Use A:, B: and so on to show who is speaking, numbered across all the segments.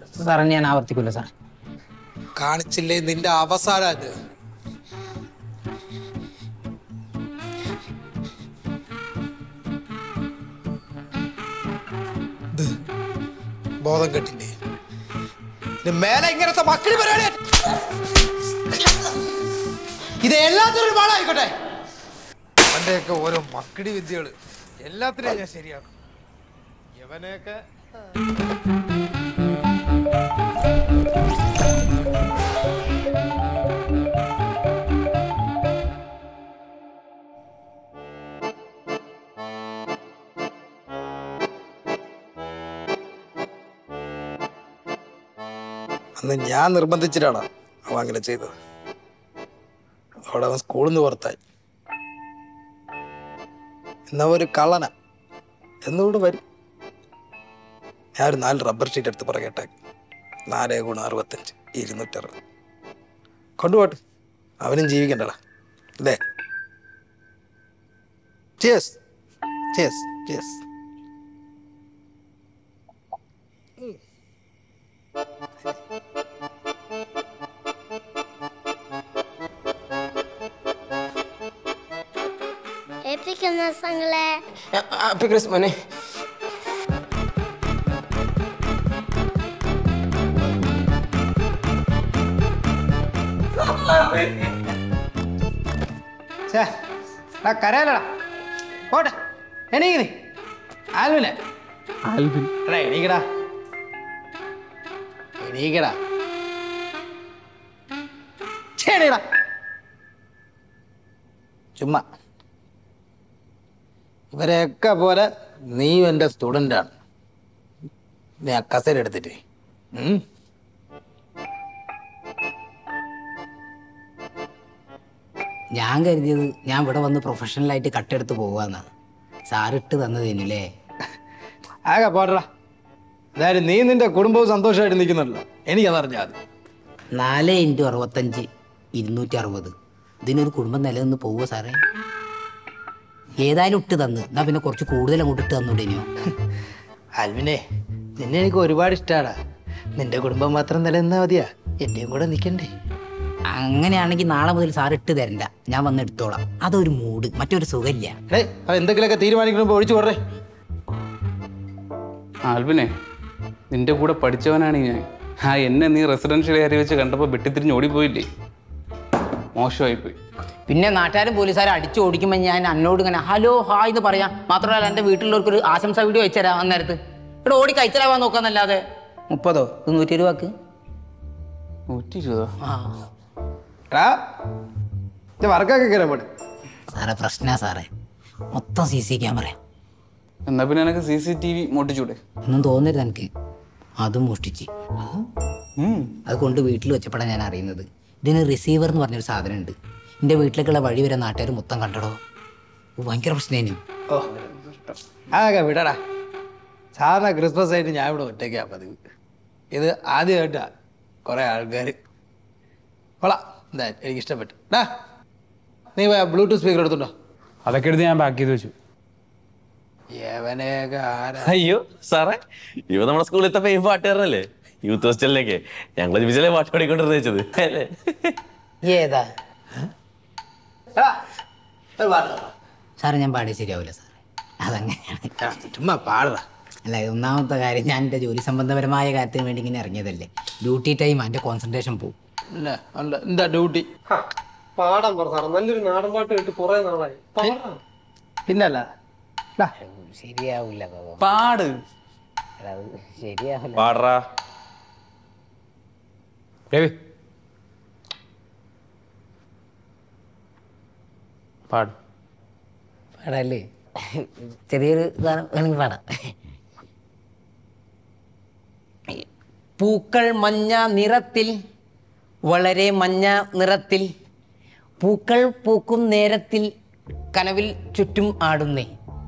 A: സാറേ ഞാൻ ആവർത്തിക്കില്ല സാർ
B: കാണിച്ചില്ലേ നിന്റെ അവസാനം ഇത് ഇത് ബോധം കെട്ടില്ലേ ഇത് മേലെ ഇങ്ങനത്തെ മക്കളി പരിപാടി ഇത് എല്ലാത്തിനും ഒരു പാടായിക്കോട്ടെ അവന്റെയൊക്കെ ഓരോ മക്കിടി വിദ്യകള് എല്ലാത്തിനെയും ഞാൻ ശരിയാക്കും ഇവനെയൊക്കെ അന്ന് ഞാൻ നിർബന്ധിച്ചിട്ടാണ് അവൻ അങ്ങനെ ചെയ്തത് അവിടെ അവൻ സ്കൂളിൽ നിന്ന് പുറത്തായി എന്നാ ഒരു കള്ളന എന്നുകൂടെ വരും ഞാൻ ഒരു നാല് റബ്ബർ ഷീറ്റ് എടുത്ത് പറയട്ടെ നാല് ഗുണം അറുപത്തഞ്ച് ഇരുന്നൂറ്ററുപത് കൊണ്ടുപോട്ടെ അവനും ജീവിക്കണ്ടടാ അല്ലേ chase chase chase
C: happy Christmas
D: happy Christmas മോനെ
B: ഛേ, എടാ കരയല്ലടാ പോട്ടെ എണീക്കണേ ആൽവിനെ
A: ആൽവിൻ
B: എടാ എണീക്കടാ എണീക്കടാ ഛേ, എണീക്കടാ ചുമ്മാ ഇവരെയൊക്കെ പോലെ നീയും എൻ്റെ സ്റ്റുഡൻ്റാണ് നീ ആ കസേര എടുത്തിട്ട് ഉം.
A: ഞാൻ കരുതിയത് ഞാൻ ഇവിടെ വന്ന് പ്രൊഫഷണലായിട്ട് കട്ടെടുത്ത് പോവാന്നാണ് സാറിട്ട് തന്നതേനുല്ലേ
B: ആകെ പോട്ടടാ എന്തായാലും നീ നിന്റെ കുടുംബവും സന്തോഷമായിട്ട് നിൽക്കുന്നുണ്ടല്ലോ എനിക്കതറിഞ്ഞാൽ മതി
A: നാല് ഇൻറ്റു അറുപത്തഞ്ച് ഇരുന്നൂറ്റി അറുപത് ഇതിനൊരു കുടുംബം നിലനിന്ന് പോവുക സാറേ ഏതായാലും ഇട്ട് തന്ന് എന്നാ പിന്നെ കുറച്ച് കൂടുതൽ അങ്ങോട്ട് ഇട്ട് തന്നൂടേനോ
B: അൽവിനെ നിന്നെ എനിക്ക് ഒരുപാട് ഇഷ്ടമാടാ നിന്റെ കുടുംബം മാത്രം നിലനിന്നാ മതിയാ എന്റെയും കൂടെ നിൽക്കണ്ടേ
A: അങ്ങനെയാണെങ്കിൽ നാളെ മുതൽ സാർ ഇട്ട് തരണ്ട ഞാൻ വന്ന് എടുത്തോളാം അതൊരു മൂഡ് മറ്റൊരു സുഖമില്ല
B: എടേ അത് എന്തെങ്കിലുമൊക്കെ തീരുമാനിക്കുമ്പോൾ ഒഴിച്ചു പോടേ
E: ആൽബിനെ നിന്റെ കൂടെ പഠിച്ചവനാണ് ഞാൻ ആ എന്നെ നീ റെസിഡൻഷ്യൽ ഏരിയ വെച്ച് കണ്ടപ്പോൾ വെട്ടിത്തിരിഞ്ഞ് ഓടിപ്പോയില്ലേ മോശമായിപ്പോയി
A: പിന്നെ നാട്ടുകാരും പോലീസുകാരും അടിച്ചു ഓടിക്കുമ്പോൾ ഞാൻ എന്നോട് ഇങ്ങനെ ഹലോ ഹായ് എന്ന് പറയാം മാത്രമല്ല എൻ്റെ വീട്ടിലുള്ളവർക്കൊരു ആശംസ വീഡിയോ അയച്ചുതരാം അന്നേരത്ത് ഇവിടെ ഓടി കഴിച്ചലാവാൻ നോക്കാന്നല്ലാതെ മുപ്പതോ ഇത് നൂറ്റി ഇരുപത്
E: നൂറ്റി ഇരുപതോ
A: ആ
B: എടാ ഇത് വർക്കൊക്കെ കയറാൻ പോട്ടെ
A: സാറേ പ്രശ്ന സാറേ മൊത്തം സി സി ക്യാമറ
E: എന്നാ പിന്നെ എനിക്ക് സി സി ടി വി മോട്ടിച്ചൂടെ
A: ഒന്നും തോന്നരുത് എനിക്ക് അതും മോഷ്ടിച്ച് അത് കൊണ്ട് വീട്ടിൽ വെച്ചപ്പോഴാണ് ഞാൻ അറിയുന്നത് ഇതിന് റിസീവർ എന്ന് പറഞ്ഞൊരു സാധനം ഉണ്ട് എൻ്റെ വീട്ടിലേക്കുള്ള വഴി വരെ നാട്ടുകാർ മൊത്തം കണ്ടടോ ഇത് ഭയങ്കര പ്രശ്നേനു
B: ഓ ആകെ വിടടാ സാധാരണ ക്രിസ്മസ് ആയിട്ട് ഞാൻ ഇവിടെ ഒറ്റയ്ക്കാ പതിവ് ഇത് ആദ്യമായിട്ടാ കുറേ ആൾക്കാർ കൊള്ളാം എന്തായാലും എനിക്ക് ഇഷ്ടപ്പെട്ടു ഡാ നീ ബ്ലൂടൂത്ത് സ്പീക്കർ എടുത്തുണ്ടോ
F: അതൊക്കെ എടുത്ത് ഞാൻ പാക്ക് ചെയ്ത് വെച്ചു
B: യവനെയൊക്കെ ആരാ
G: അയ്യോ സാറേ ഇവ നമ്മുടെ സ്കൂളിലത്തെ ഫെയിം പാട്ടുകാരനല്ലേ യൂത്ത് ഹോസ്റ്റലിലേക്ക് ഞങ്ങൾ ഒരുമിച്ചല്ലേ പാട്ട് പാടിക്കൊണ്ടിരുന്ന വെച്ചത് അല്ലേ
A: ഏതാ
B: എടാ, ഒരു പാട്ട് പാടാ.
A: സാറേ ഞാൻ പാടിയ ശരിയാവില്ല സാറേ അതങ്ങനെയാണ്
B: എടാ, ചുമ്മാ പാടടാ
A: അല്ല ഇത് ഒന്നാമത്തെ കാര്യം ഞാൻ എൻ്റെ ജോലി സംബന്ധപരമായ കാര്യത്തിന് വേണ്ടി ഇങ്ങനെ ഇറങ്ങിയതല്ലേ ഡ്യൂട്ടി ടൈം എൻ്റെ കോൺസെൻട്രേഷൻ പോകും
B: പിന്നെ അല്ല എന്താ ഡ്യൂട്ടി
D: പാടാൻ പറ സാറേ നല്ലൊരു നാടൻ പാട്ട് കേട്ട് കുറെ നാളായി പാടാം
B: പിന്നല്ല ഡാ,
A: ശരിയാവില്ല
E: പാട്
A: അത് ശരിയാവില്ല
G: പാടറാ
F: രവി
E: പാട്
A: പാടല്ലേ ചെറിയൊരു ഗാനം വേണമെങ്കിൽ പാടാം പൂക്കൾ മഞ്ഞ നിറത്തിൽ വളരെ മഞ്ഞ നിറത്തിൽ പൂക്കൾ പൂക്കും നേരത്തിൽ കനവിൽ ചുറ്റും ആടുന്നേ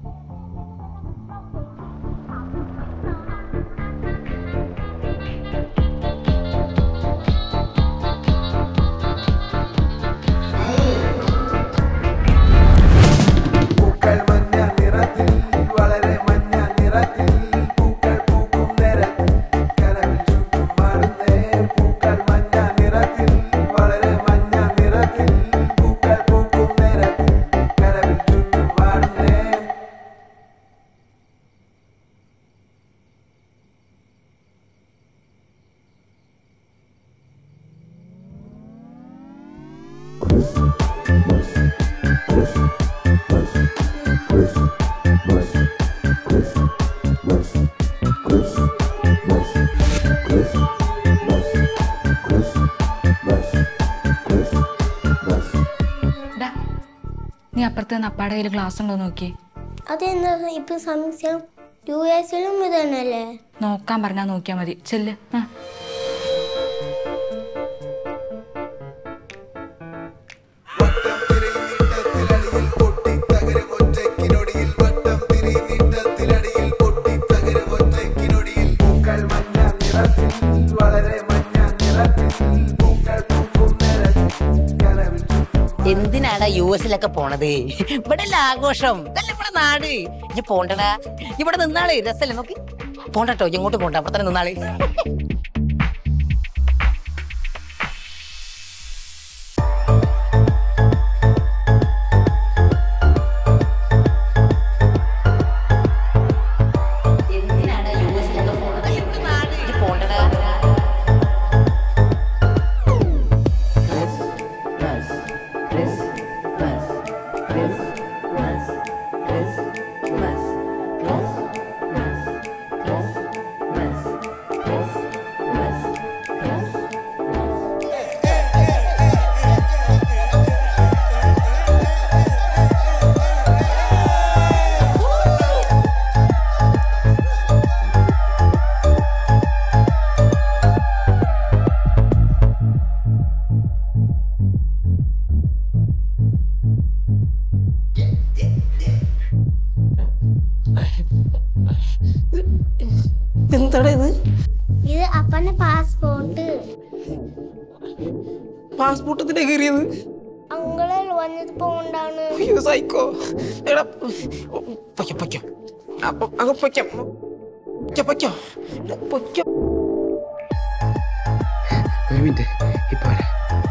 H: പൂക്കൾ മഞ്ഞ നിറത്തിൽ വളരെ മഞ്ഞ നിറത്തിൽ പൂക്കൾ പൂക്കും നേരത്തിൽ കനവിൽ ചുറ്റും
I: ഡാ, നീ അപ്പുറത്ത് നിന്ന് അപ്പാടെ കയ്യിൽ ഗ്ലാസ് ഉണ്ടോ നോക്കി
C: അതെന്താ ഇപ്പൊ സംശയം യു എസിലും ഇത് തന്നെയല്ലേ
I: നോക്കാൻ പറഞ്ഞാ നോക്കിയാ മതി ചെല്ല് ആ.
A: എന്തിനാടാ യു എസിലൊക്കെ പോണത് ഇവിടെ അല്ല ആഘോഷം ഇതല്ല ഇവിടെ നാട് ഇജ്ജ് പോണ്ടടാ ഇവിടെ നിന്നാള് രസല്ലേ നോക്കി പോണ്ടട്ടോ ഇങ്ങോട്ട് പോണ്ട അവിടെ തന്നെ നിന്നാള് എന്തിനാടാ യു എസിലൊക്കെ പോണത് ഇവിടെ നാട് ഇജ്ജ് പോണ്ടടാ എന്താടാ ഇത്
C: ഇത് അപ്പന്റെ പാസ്പോർട്ട്
A: പാസ്പോർട്ടത്തിന്റെ കയറിയത്
C: അങ്കള് വന്നത് പോണ്ടാണ്
A: അയ്യോ സൈക്കോ എടാ പൊയ്ക്കോ പൊയ്ക്കോ അപ്പൊ അങ്ങ് പൊയ്ക്കോ പൊയ്ക്കോ പൊയ്ക്കോ എടാ, പൊയ്ക്കോ
E: ഒരു മിനിറ്റ് ഇപ്പൊ വരാം.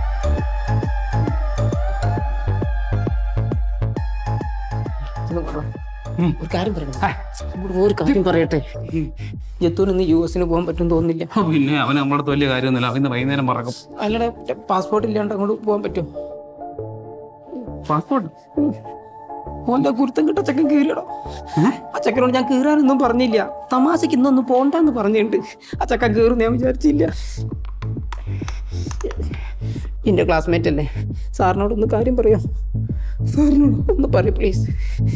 A: ഒരു കാര്യം പറയണം ഇവിടെ ഒരു കാര്യം പറയട്ടെ ജത്തൂന് ഇന്ന് യു എസിന് പോകാൻ പറ്റും തോന്നുന്നില്ല
E: ഓ, പിന്നെ അവന് നമ്മളെ അടുത്ത് വലിയ കാര്യമൊന്നുമില്ല അവന്ന് വൈകുന്നേരം മറക്കും
A: അല്ലടാ പാസ്പോർട്ട് ഇല്ലാണ്ട് അങ്ങോട്ട് പോകാൻ പറ്റുമോ
E: പാസ്പോർട്ട്
A: ഓന്റെ ഗുരുത്തം കിട്ട ചക്കൻ കീറിയടോ ആ ചക്കനോട് ഞാൻ കീറാനൊന്നും പറഞ്ഞില്ല തമാശക്ക് ഇന്നൊന്നും പോണ്ടെന്ന് പറഞ്ഞിട്ടുണ്ട് ആ ചക്കൻ കീറും ഞാൻ വിചാരിച്ചില്ല എന്റെ ക്ലാസ്മേറ്റ് അല്ലേ സാറിനോട് ഒന്ന് കാര്യം പറയോ സാറിനോട് ഒന്ന് പറയൂ പ്ലീസ്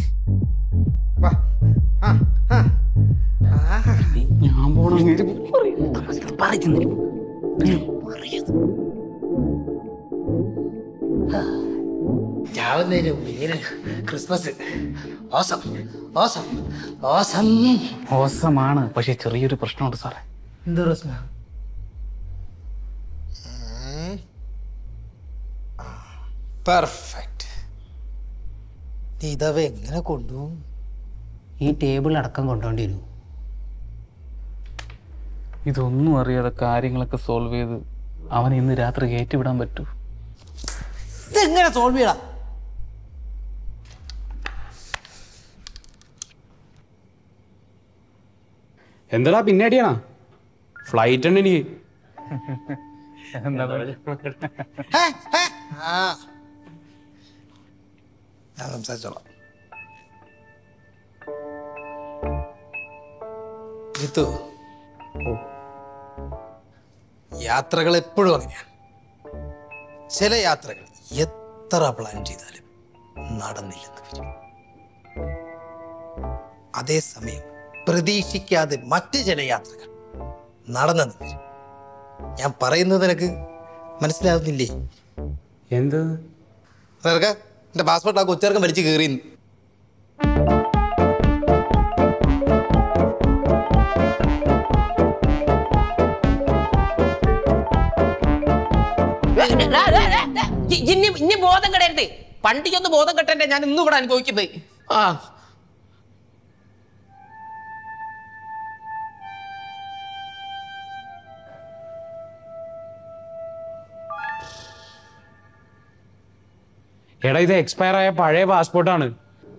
E: ഞാൻ പോണം
A: പറയുന്നില്ല ചാവുന്നതിന് മുന്നേ ക്രിസ്മസ് ഓസം ഓസം ഓസം
E: മോശമാണ് പക്ഷെ ചെറിയൊരു പ്രശ്നമുണ്ട് സാറേ
A: എന്ത് പ്രശ്നം
B: പെർഫെക്റ്റ് നീ ഇതവ എങ്ങനെ കൊണ്ടുപോകും
A: ഈ ടേബിൾ അടക്കം കൊണ്ടുപോണ്ടി വരും
E: ഇതൊന്നും അറിയാതെ കാര്യങ്ങളൊക്കെ സോൾവ് ചെയ്ത് അവനെ ഇന്ന് രാത്രി കയറ്റി വിടാൻ പറ്റൂ
B: ഇതെങ്ങനെ സോൾവ് ചെയ്യടാ
F: എന്താടാ പിന്നെ അടിയാണോ ഫ്ലൈറ്റ് ഉണ്ട് എനിക്ക്
B: ആ ഞാൻ സംസാരിച്ചോളാം ജിത്തു യാത്രകൾ എപ്പോഴും അങ്ങനെയാണ് ചില യാത്രകൾ എത്ര പ്ലാൻ ചെയ്താലും നടന്നില്ലെന്ന് വരും അതേസമയം പ്രതീക്ഷിക്കാതെ മറ്റ് ചില യാത്രകൾ നടന്നെന്ന് വരും ഞാൻ പറയുന്നത് നിനക്ക് മനസ്സിലാവുന്നില്ലേ
F: എന്ത്
B: നിനക്ക് എന്റെ പാസ്പോർട്ട് ആ കൊച്ചിറക്കം വലിച്ചു കയറി
A: ഇനി ഇനി ബോധം കെടരുത് പണ്ടിക്കൊന്ന് ബോധം കെട്ടണ്ടേ ഞാൻ ഇന്നും ഇവിടെ അനുഭവിക്കുന്നത് ആ
F: എടാ ഇത് എക്സ്പയർ ആയ പഴയ പാസ്പോർട്ടാണ്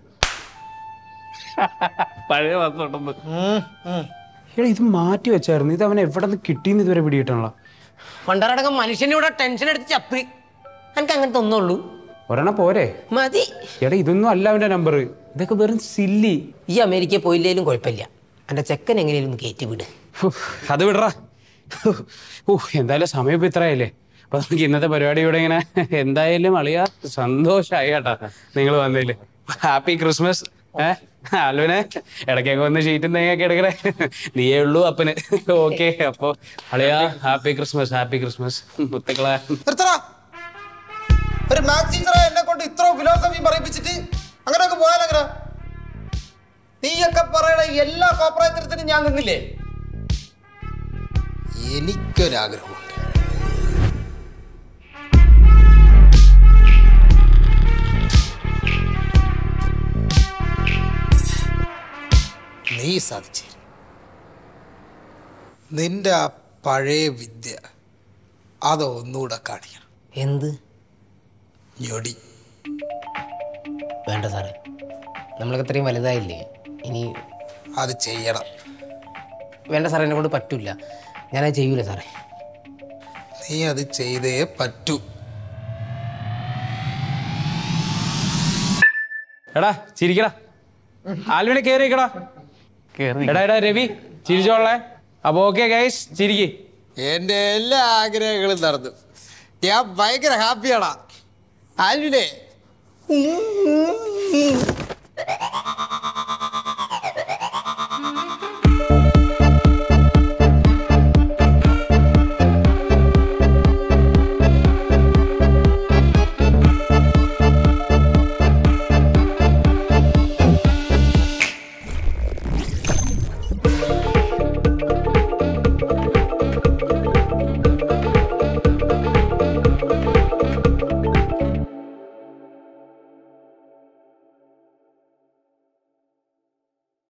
E: പഴയ പാസ്പോർട്ടൊന്ന്
F: എടാ ഇത് മാറ്റി വെച്ചായിരുന്നു ഇത് അവൻ എവിടെ നിന്ന് കിട്ടിയെന്ന് ഇതുവരെ പിടികിട്ടണല്ലോ
A: പണ്ടറടക്കം മനുഷ്യനെ ഇവിടെ ടെൻഷൻ എടുത്ത് ചത്ത് എനിക്ക് അങ്ങനത്തെ ഒന്നുള്ളൂ
F: ഒരെണ്ണം പോരെ
A: മതി
F: എടാ ഇതൊന്നും അല്ല അവന്റെ നമ്പർ ഇതൊക്കെ വെറും സില്ലി
A: ഈ അമേരിക്കയിൽ പോയില്ലേലും കുഴപ്പമില്ല എൻ്റെ ചെക്കൻ എങ്ങനെയും ഒന്ന് കയറ്റി വിട്
F: അത് വിടറാ ഓ എന്തായാലും സമയം ഇപ്പൊ ഇത്രയല്ലേ അപ്പൊ നമുക്ക് ഇന്നത്തെ പരിപാടി ഇവിടെ ഇങ്ങനെ എന്തായാലും അളിയ സന്തോഷമായി കേട്ടാ നിങ്ങൾ വന്നതില് ഹാപ്പി ക്രിസ്മസ് ഏഹ് അലുവിനെ ഇടയ്ക്കൊക്കെ വന്ന് ഷീറ്റും തേങ്ങയൊക്കെ എടുക്കണേ നീയേ ഉള്ളൂ അപ്പന് ഓക്കെ അപ്പൊ അളിയ ഹാപ്പി ക്രിസ്മസ് ഹാപ്പി ക്രിസ്മസ് മുത്തക്കളെ
B: നിർത്തടാ ഒരു മാത്സ് ടീച്ചറെ എന്നെ കൊണ്ട് ഇത്ര ഫിലോസഫി പറയിപ്പിച്ചിട്ട് അങ്ങനെയൊക്കെ പോയാലെങ്ങനെ നീയൊക്കെ പറയണ എല്ലാ കോപ്രായത്തിനും ഞാൻ നിന്നില്ലേ എനിക്കൊരാഗ്രഹമുണ്ട് നീ സാധിച്ചു നിന്റെ ആ പഴയ വിദ്യ അതൊന്നുകൂടെ കാണിക്കണം
A: എന്ത്
B: ഞൊടി
A: വേണ്ട സാറേ നമ്മളൊക്കെ ഇത്രയും വലുതായില്ലേ ഇനി
B: അത് ചെയ്യണം
A: വേണ്ട സാറേ എന്നെ കൊണ്ട് പറ്റില്ല ഞാനത് ചെയ്യൂല സാറേ
B: നീ അത് ചെയ്തേ പറ്റൂ
F: എടാ ചിരിക്കടാ ആൽവിനെ കേറിക്കടാ എടാ എടാ രവി ചിരിച്ചോളേ അപ്പൊ ഓക്കെ ഗൈസ് ചിരിക്ക്
B: എൻ്റെ എല്ലാ ആഗ്രഹങ്ങളും നടന്നു ഞാൻ ഭയങ്കര ഹാപ്പിയാടാ ആൽവിനെ